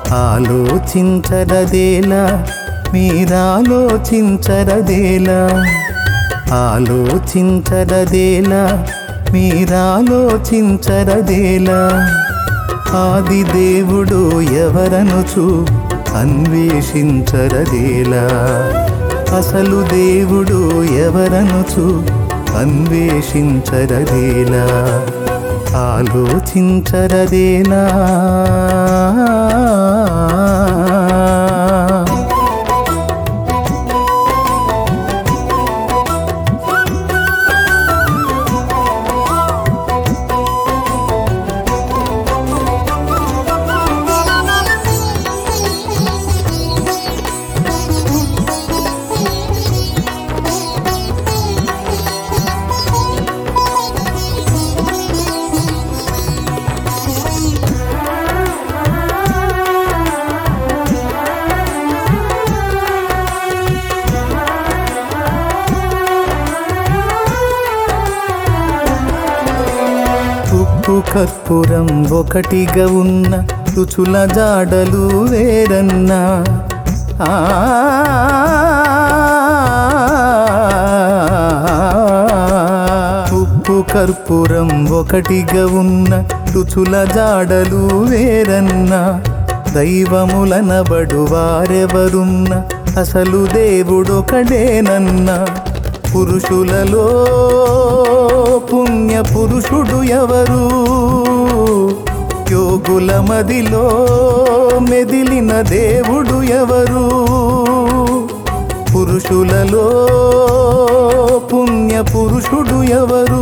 ఆలోచించరదేలా మీరాలోచించరదేలా ఆలోచించరదేలా మీరాలోచించరదేలా ఆది దేవుడు ఎవరనుచు అన్వేషించరదేలా అసలు దేవుడు ఎవరనుచు అన్వేషించరదేలా ఆలోచించరదేలా ఉప్పు కర్పూరం ఒకటిగా ఉన్న రుచుల జాడలు వేరన్నా ఆ ఉప్పు కర్పూరం ఒకటిగా ఉన్న రుచుల జాడలు వేరన్నా దైవములనబడు వారెవరున్న అసలు దేవుడొకడేనన్నా పురుషులలో పుణ్య పురుషుడు ఎవరు యోగుల మదిలో మెదిలిన దేవుడు ఎవరు పురుషులలో పుణ్య పురుషుడు ఎవరు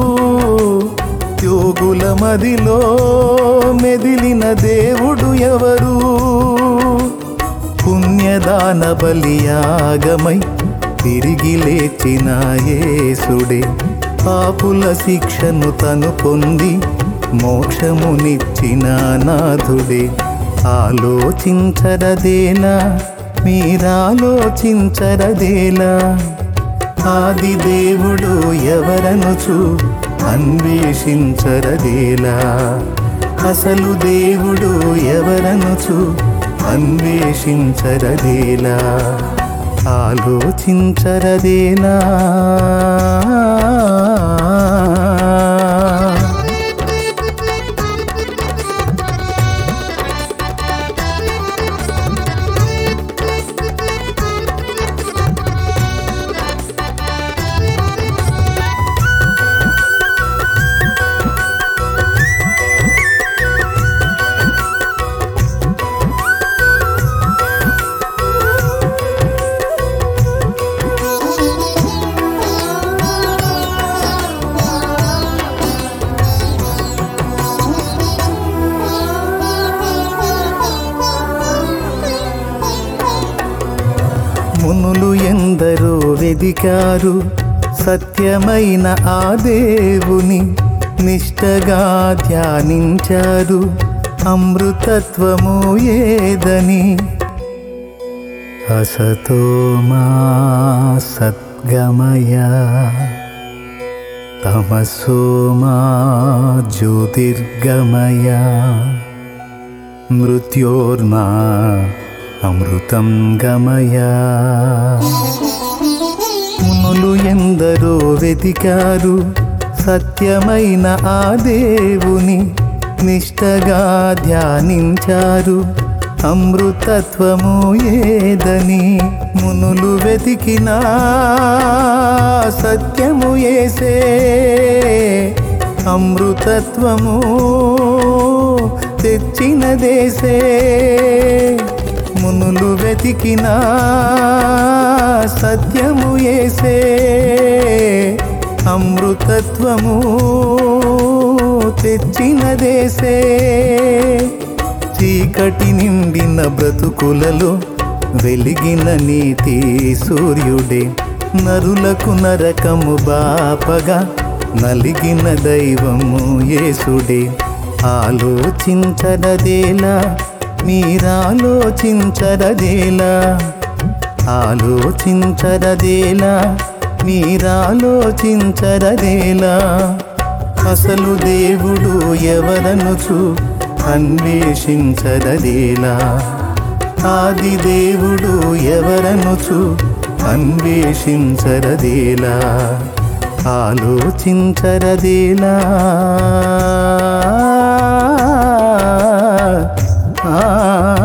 యోగుల మదిలో మెదిలిన దేవుడు ఎవరు పుణ్యదాన బలియాగమై తిరిగి లేచిన యేసుడే పాపుల శిక్షను తను పొంది మోక్షమునిచ్చిన నాథుడే ఆలోచించరదేలా మీరాలోచించరదేలా ఆది దేవుడు ఎవరనుచు అన్వేషించరదేలా అసలు దేవుడు ఎవరనుచు అన్వేషించరదేలా ఆలోచించరదేలా మునులు ఎందరో వెదికారు సత్యమైన ఆ దేవుని నిష్టగా ధ్యానించారు అమృతత్వము ఏదని అసతో మా సద్గమయ తమసో మా జ్యోతిర్గమయ మృత్యోర్మా అమృతం గమయ మునులు ఎందరో వెతికారు సత్యమైన ఆ దేవుని నిష్టగా ధ్యానించారు అమృతత్వము ఏదని మునులు వెతికినా సత్యము ఏసే అమృతత్వము తెచ్చిన దేశే మునులు వెతికిన సత్యము ఏసే అమృతత్వము తెచ్చిన దేశే చీకటి నిండిన బ్రతుకులలో వెలిగిన నీతి సూర్యుడే నరులకు నరకము బాపగా నలిగిన దైవము యేసుడే ఆలోచించదదేలా మీరాలోచించదదేలా ఆలోచించదదేలా మీరాలోచించదదేలా అసలు దేవుడు ఎవరనుచు అన్వేషించదదేలా ఆది దేవుడు ఎవరనుచు అన్వేషించరదేలా ఆలోచించరదేలా ఆ